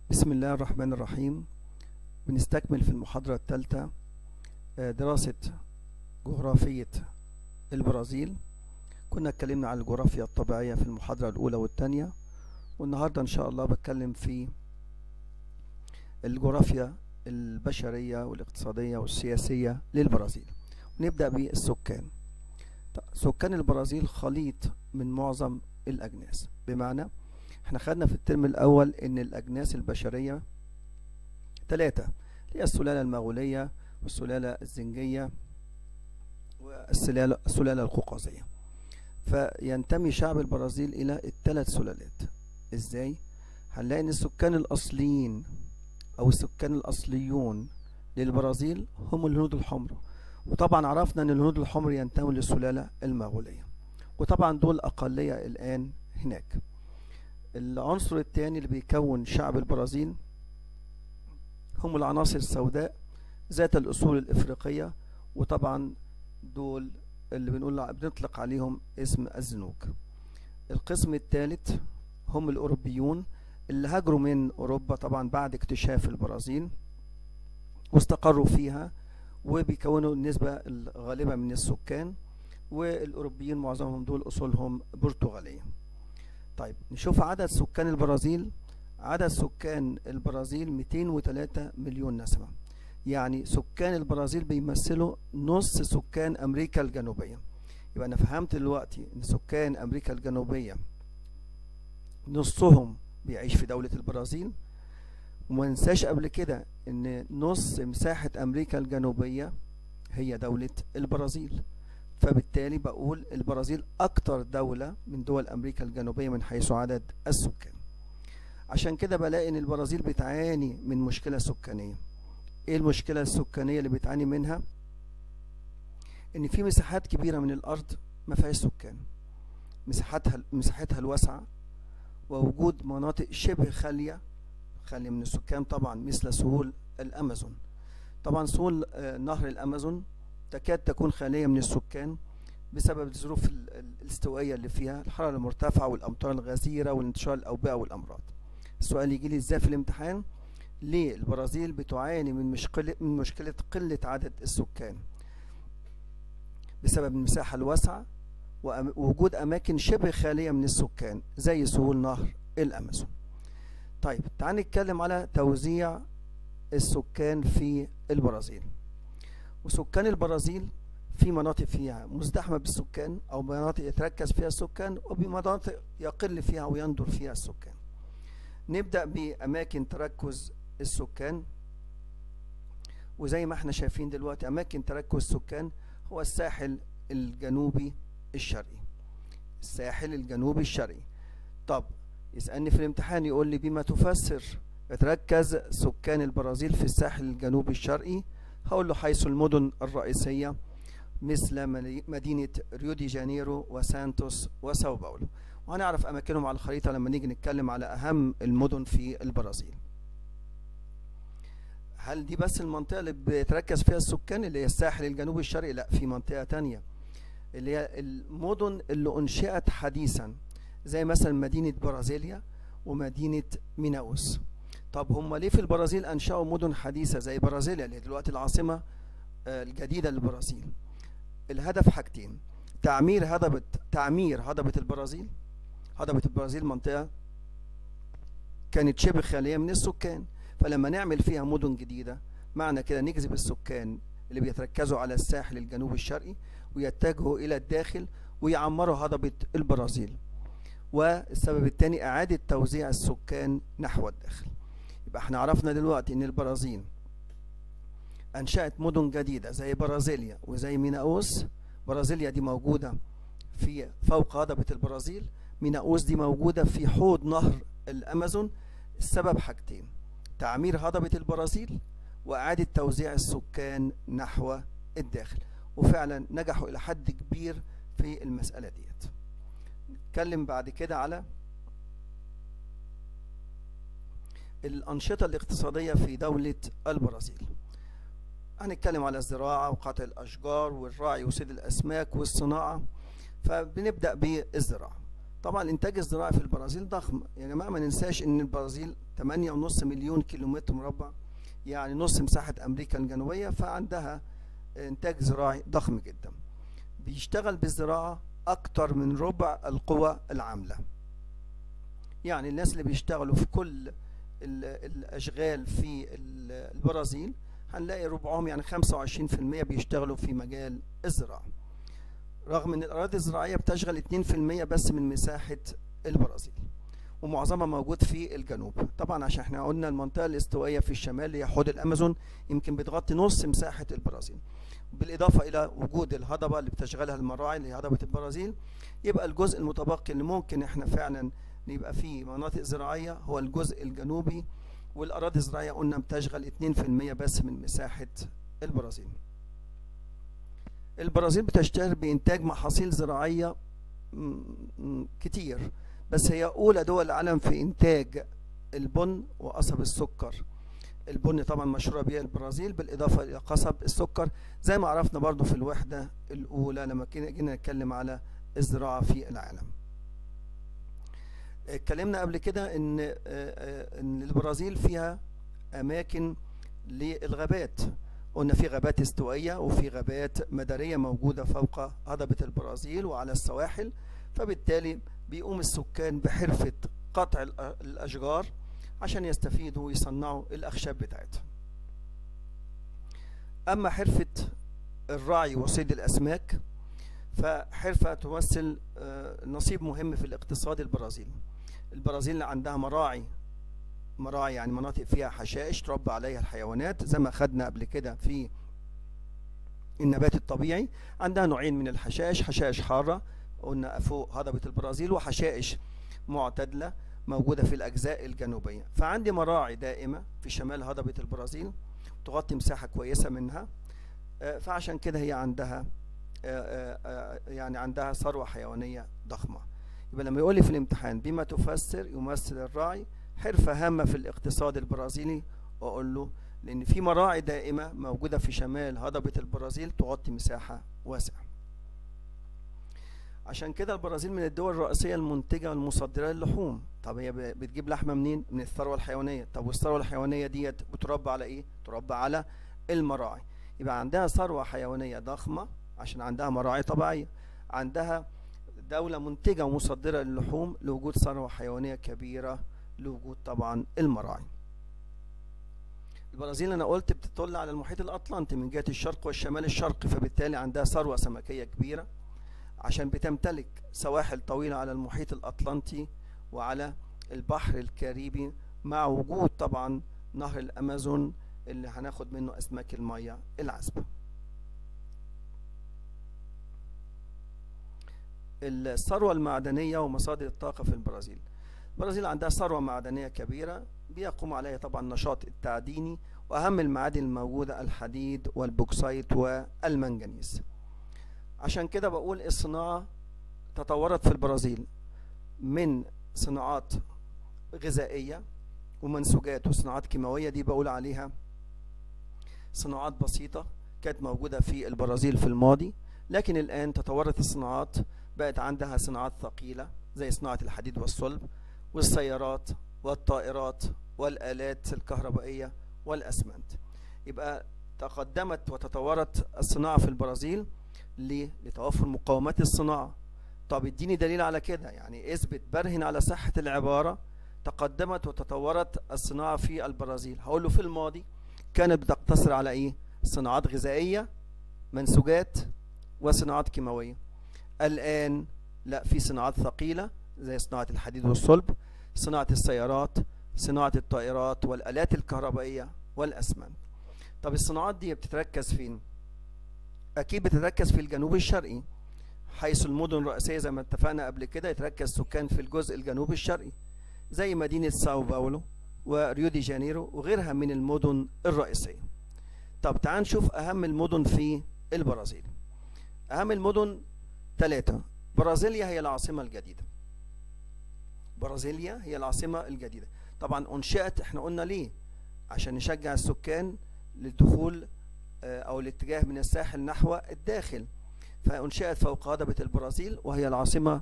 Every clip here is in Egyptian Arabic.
بسم الله الرحمن الرحيم بنستكمل في المحاضرة الثالثة آه، دراسة جغرافية البرازيل كنا اتكلمنا عن الجغرافيا الطبيعية في المحاضرة الأولى والثانية والنهاردة إن شاء الله بتكلم في الجغرافيا البشرية والاقتصادية والسياسية للبرازيل ونبدأ بالسكان طيب، سكان البرازيل خليط من معظم الأجناس بمعنى احنا خدنا في الترم الأول إن الأجناس البشرية ثلاثة اللي هي السلالة المغولية والسلالة الزنجية والسلالة السلالة القوقازية فينتمي شعب البرازيل إلى الثلاث سلالات إزاي؟ هنلاقي إن السكان الأصليين أو السكان الأصليون للبرازيل هم الهنود الحمر وطبعا عرفنا إن الهنود الحمر ينتموا للسلالة المغولية وطبعا دول أقلية الآن هناك العنصر الثاني اللي بيكون شعب البرازيل هم العناصر السوداء ذات الأصول الإفريقية وطبعا دول اللي بنقول بنطلق عليهم اسم الزنوج القسم الثالث هم الأوروبيون اللي هاجروا من أوروبا طبعا بعد اكتشاف البرازيل واستقروا فيها وبيكونوا النسبة الغالبة من السكان والأوروبيين معظمهم دول أصولهم برتغالية طيب نشوف عدد سكان البرازيل عدد سكان البرازيل 203 مليون نسمة يعني سكان البرازيل بيمثلوا نص سكان أمريكا الجنوبية يبقى أنا فهمت دلوقتي إن سكان أمريكا الجنوبية نصهم بيعيش في دولة البرازيل وما ننساش قبل كده إن نص مساحة أمريكا الجنوبية هي دولة البرازيل فبالتالي بقول البرازيل أكتر دولة من دول أمريكا الجنوبية من حيث عدد السكان عشان كده بلاقي إن البرازيل بتعاني من مشكلة سكانية إيه المشكلة السكانية اللي بتعاني منها؟ إن في مساحات كبيرة من الأرض ما فيهاش سكان مساحتها مساحتها الواسعة ووجود مناطق شبه خالية خالية من السكان طبعا مثل سهول الأمازون طبعا سهول آه، نهر الأمازون تكاد تكون خالية من السكان بسبب الظروف ال- ال- الاستوائية اللي فيها الحرارة المرتفعة والأمطار الغزيرة وانتشار الأوبئة والأمراض السؤال يجي لي ازاي في الامتحان ليه البرازيل بتعاني من مشكلة من مشكلة قلة عدد السكان بسبب المساحة الواسعة وأم- ووجود أماكن شبه خالية من السكان زي سهول نهر الأمازون طيب تعال نتكلم على توزيع السكان في البرازيل وسكان البرازيل في مناطق فيها مزدحمة بالسكان أو مناطق يتركز فيها السكان وبمناطق يقل فيها ويندر فيها السكان نبدأ بأماكن تركز السكان وزي ما احنا شايفين دلوقتي أماكن تركز السكان هو الساحل الجنوبي الشرقي الساحل الجنوبي الشرقي طب يسألني في الامتحان يقول لي بما تفسر يتركز سكان البرازيل في الساحل الجنوبي الشرقي هقول له حيث المدن الرئيسية مثل مدي- مدينة ريو دي جانيرو وسانتوس وساو باولو وهنعرف أماكنهم على الخريطة لما نيجي نتكلم على أهم المدن في البرازيل هل دي بس المنطقة اللي بيتركز فيها السكان اللي هي الساحل الجنوبي الشرقي لا في منطقة تانية اللي هي المدن اللي أنشئت حديثا زي مثلا مدينة برازيليا ومدينة ميناوس طب هم ليه في البرازيل أنشأوا مدن حديثة زي برازيليا اللي هي دلوقتي العاصمة آه، الجديدة للبرازيل الهدف حاجتين تعمير هضبة تعمير هضبة البرازيل هضبة البرازيل منطقة كانت شبه خالية من السكان فلما نعمل فيها مدن جديدة معنى كده نجذب السكان اللي بيتركزوا على الساحل الجنوبي الشرقي ويتجهوا إلى الداخل ويعمروا هضبة البرازيل والسبب الثاني إعادة توزيع السكان نحو الداخل يبقى احنا عرفنا دلوقتي ان البرازيل انشأت مدن جديدة زي برازيليا وزي ميناوس برازيليا دي موجودة في فوق هضبة البرازيل ميناوس دي موجودة في حوض نهر الأمازون السبب حاجتين تعمير هضبة البرازيل وإعادة توزيع السكان نحو الداخل وفعلا نجحوا إلى حد كبير في المسألة ديت نتكلم بعد كده على الأنشطة الاقتصادية في دولة البرازيل هنتكلم على الزراعة وقطع الأشجار والرعي وصيد الأسماك والصناعة فبنبدأ بالزراعة طبعا الانتاج الزراعي في البرازيل ضخم يا جماعه ما ننساش ان البرازيل 8.5 مليون كيلومتر مربع يعني نص مساحه امريكا الجنوبيه فعندها انتاج زراعي ضخم جدا بيشتغل بالزراعه اكتر من ربع القوى العامله يعني الناس اللي بيشتغلوا في كل الاشغال في البرازيل هنلاقي ربعهم يعني 25% بيشتغلوا في مجال الزراعه رغم ان الاراضي الزراعيه بتشغل 2% بس من مساحه البرازيل ومعظمها موجود في الجنوب طبعا عشان احنا قلنا المنطقه الاستوائيه في الشمال هي حوض الامازون يمكن بتغطي نص مساحه البرازيل بالاضافه الى وجود الهضبه اللي بتشغلها المراعي اللي هي هضبه البرازيل يبقى الجزء المتبقي اللي ممكن احنا فعلا يبقى فيه مناطق زراعيه هو الجزء الجنوبي والاراضي الزراعيه قلنا بتشغل 2% بس من مساحه البرازيل البرازيل بتشتهر بإنتاج محاصيل زراعية كتير بس هي أولى دول العالم في إنتاج البن وقصب السكر البن طبعا مشهوره بها البرازيل بالإضافة إلى قصب السكر زي ما عرفنا برضو في الوحدة الأولى لما جينا نتكلم على الزراعة في العالم اتكلمنا قبل كده ان ان البرازيل فيها اماكن للغابات قلنا في غابات استوائية وفي غابات مدارية موجودة فوق هضبة البرازيل وعلى السواحل فبالتالي بيقوم السكان بحرفة قطع الأشجار عشان يستفيدوا ويصنعوا الأخشاب بتاعتهم أما حرفة الرعي وصيد الأسماك فحرفة تمثل نصيب مهم في الاقتصاد البرازيلي البرازيل عندها مراعي مراعي يعني مناطق فيها حشائش تربى عليها الحيوانات زي ما خدنا قبل كده في النبات الطبيعي عندها نوعين من الحشائش حشائش حارة قلنا فوق هضبة البرازيل وحشائش معتدلة موجودة في الأجزاء الجنوبية فعندي مراعي دائمة في شمال هضبة البرازيل تغطي مساحة كويسة منها فعشان كده هي عندها يعني عندها ثروة حيوانية ضخمة يبقى لما يقول لي في الامتحان بما تفسر يمثل الراعي حرفة هامة في الاقتصاد البرازيلي وأقول له لأن في مراعي دائمة موجودة في شمال هضبة البرازيل تغطي مساحة واسعة عشان كده البرازيل من الدول الرئيسية المنتجة والمصدرة للحوم طب هي بتجيب لحمة منين؟ من الثروة الحيوانية طب والثروة الحيوانية ديت بتربى على إيه؟ تربى على المراعي يبقى عندها ثروة حيوانية ضخمة عشان عندها مراعي طبيعية عندها دولة منتجة ومصدرة للحوم لوجود ثروة حيوانية كبيرة لوجود طبعا المراعي البرازيل انا قلت بتطل على المحيط الاطلنطي من جهه الشرق والشمال الشرقي فبالتالي عندها ثروه سمكيه كبيره عشان بتمتلك سواحل طويله على المحيط الاطلنطي وعلى البحر الكاريبي مع وجود طبعا نهر الامازون اللي هناخد منه اسماك الميه العذبه الثروه المعدنيه ومصادر الطاقه في البرازيل البرازيل عندها ثروة معدنية كبيرة بيقوم عليها طبعا نشاط التعديني وأهم المعادن الموجودة الحديد والبوكسايت والمنجنيز عشان كده بقول الصناعة تطورت في البرازيل من صناعات غذائية ومنسوجات وصناعات كيماوية دي بقول عليها صناعات بسيطة كانت موجودة في البرازيل في الماضي لكن الآن تطورت الصناعات بقت عندها صناعات ثقيلة زي صناعة الحديد والصلب والسيارات والطائرات والآلات الكهربائية والأسمنت يبقى تقدمت وتطورت الصناعة في البرازيل ليه؟ لتوفر مقومات الصناعة طب اديني دليل على كده يعني اثبت برهن على صحة العبارة تقدمت وتطورت الصناعة في البرازيل هقول له في الماضي كانت بتقتصر على ايه صناعات غذائية منسوجات وصناعات كيماوية الآن لا في صناعات ثقيلة زي صناعة الحديد والصلب صناعة السيارات صناعة الطائرات والآلات الكهربائية والأسمنت طب الصناعات دي بتتركز فين؟ أكيد بتتركز في الجنوب الشرقي حيث المدن الرئيسية زي ما اتفقنا قبل كده يتركز سكان في الجزء الجنوبي الشرقي زي مدينة ساو باولو وريو دي جانيرو وغيرها من المدن الرئيسية طب تعال نشوف أهم المدن في البرازيل أهم المدن ثلاثة برازيليا هي العاصمة الجديدة برازيليا هي العاصمة الجديدة طبعا أنشئت احنا قلنا ليه عشان نشجع السكان للدخول أو الاتجاه من الساحل نحو الداخل فأنشئت فوق هضبة البرازيل وهي العاصمة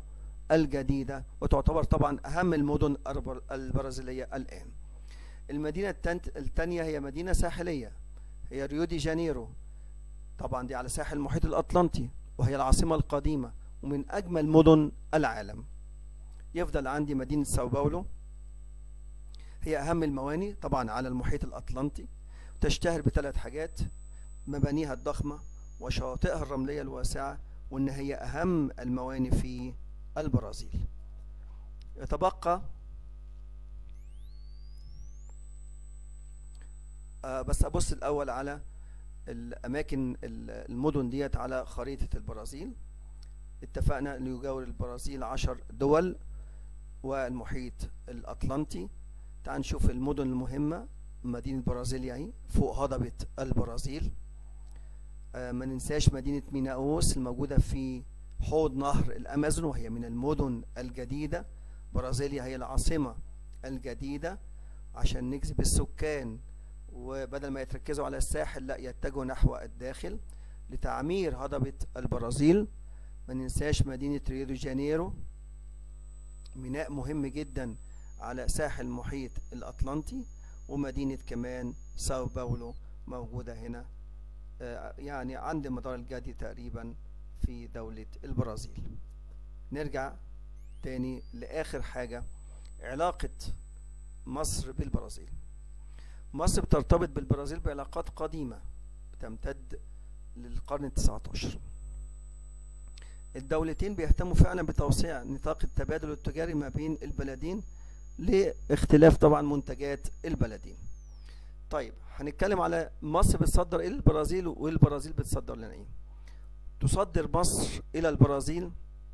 الجديدة وتعتبر طبعا أهم المدن البر- البرازيلية الآن المدينة التانت- التانية هي مدينة ساحلية هي ريو دي جانيرو طبعا دي على ساحل المحيط الأطلنطي وهي العاصمة القديمة ومن أجمل مدن العالم يفضل عندي مدينة ساو باولو هي أهم المواني طبعا على المحيط الأطلنطي تشتهر بثلاث حاجات مبانيها الضخمة وشواطئها الرملية الواسعة وإن هي أهم المواني في البرازيل يتبقى آه، بس أبص الأول على الأماكن ال- المدن ديت على خريطة البرازيل اتفقنا أن يجاور البرازيل عشر دول والمحيط الأطلنطي تعال نشوف المدن المهمة مدينة برازيليا اهي فوق هضبة البرازيل آه، ما ننساش مدينة ميناوس الموجودة في حوض نهر الأمازون وهي من المدن الجديدة برازيليا هي العاصمة الجديدة عشان نجذب السكان وبدل ما يتركزوا على الساحل لا يتجهوا نحو الداخل لتعمير هضبة البرازيل ما ننساش مدينة ريو دي جانيرو ميناء مهم جدا على ساحل المحيط الأطلنطي ومدينة كمان ساو باولو موجودة هنا آه، يعني عند مدار الجدي تقريبا في دولة البرازيل نرجع تاني لآخر حاجة علاقة مصر بالبرازيل مصر بترتبط بالبرازيل بعلاقات قديمة بتمتد للقرن التسعة عشر الدولتين بيهتموا فعلا بتوسيع نطاق التبادل التجاري ما بين البلدين لاختلاف طبعا منتجات البلدين طيب هنتكلم على مصر بتصدر ايه للبرازيل والبرازيل بتصدر لنا ايه تصدر مصر الى البرازيل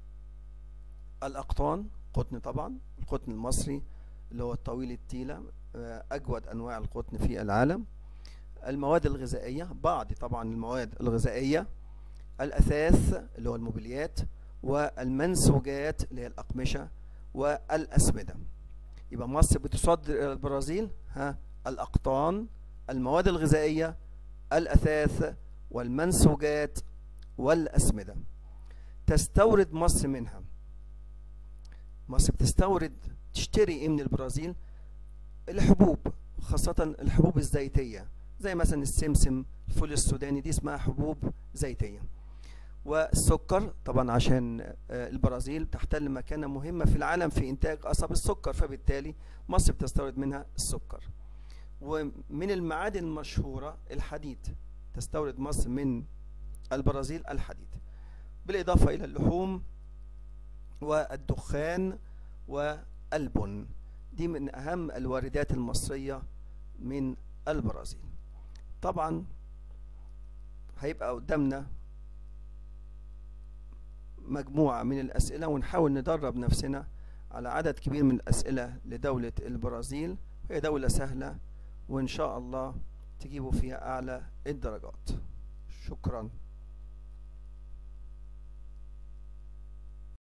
الاقطان قطن طبعا القطن المصري اللي هو الطويل التيلة آه، اجود انواع القطن في العالم المواد الغذائية بعض طبعا المواد الغذائية الاثاث اللي هو الموبيليات والمنسوجات اللي هي الاقمشة والاسمدة يبقى مصر بتصدر الى البرازيل ها الاقطان المواد الغذائيه الاثاث والمنسوجات والاسمده تستورد مصر منها مصر بتستورد تشتري ايه من البرازيل الحبوب خاصه الحبوب الزيتيه زي مثلا السمسم الفول السوداني دي اسمها حبوب زيتيه والسكر طبعا عشان آه، البرازيل تحتل مكانة مهمة في العالم في إنتاج قصب السكر فبالتالي مصر بتستورد منها السكر ومن المعادن المشهورة الحديد تستورد مصر من البرازيل الحديد بالإضافة إلى اللحوم والدخان والبن دي من أهم الواردات المصرية من البرازيل طبعا هيبقى قدامنا مجموعة من الأسئلة ونحاول ندرب نفسنا على عدد كبير من الأسئلة لدولة البرازيل هي دولة سهلة وإن شاء الله تجيبوا فيها أعلى الدرجات شكراً